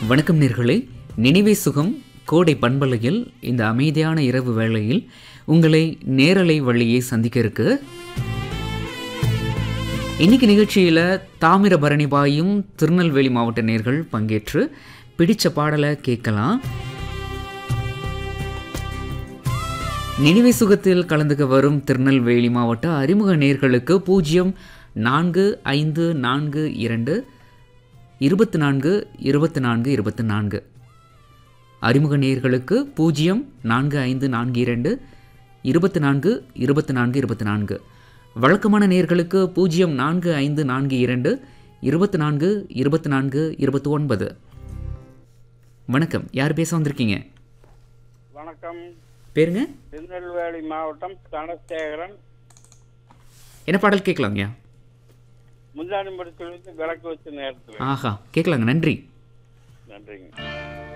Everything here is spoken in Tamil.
வணக்கம் நேர்களே நினைவே சுகம் கோடை பண்பலையில் இந்த அமைதியான இரவு வேளையில் உங்களை நேரலை வழியே சந்திக்க இருக்கு இன்னைக்கு நிகழ்ச்சியில் தாமிரபரணி பாயும் திருநெல்வேலி மாவட்ட நேர்கள் பங்கேற்று பிடிச்ச பாடலை கேட்கலாம் நினைவே சுகத்தில் கலந்துக்க வரும் திருநெல்வேலி மாவட்ட அறிமுக நேர்களுக்கு பூஜ்ஜியம் நான்கு ஐந்து நான்கு இரண்டு இருபத்தி நான்கு இருபத்தி நான்கு இருபத்தி நான்கு அறிமுக நேர்களுக்கு பூஜ்ஜியம் நான்கு ஐந்து நான்கு இரண்டு இருபத்தி நான்கு இருபத்தி நான்கு இருபத்தி நான்கு வழக்கமான நேர்களுக்கு பூஜ்ஜியம் நான்கு ஐந்து நான்கு இரண்டு இருபத்தி நான்கு இருபத்தி நான்கு இருபத்தி ஒன்பது வணக்கம் யார் பேச வந்திருக்கீங்க வணக்கம் பேருங்க திருநெல்வேலி மாவட்டம் தனசேகரன் என்ன பாடல் கேட்கலாங்கய்யா முந்தானி முடிச்சிலிருந்து விளக்கு வச்ச நேரத்தில் ஆஹா கேட்கலாங்க நன்றி நன்றிங்க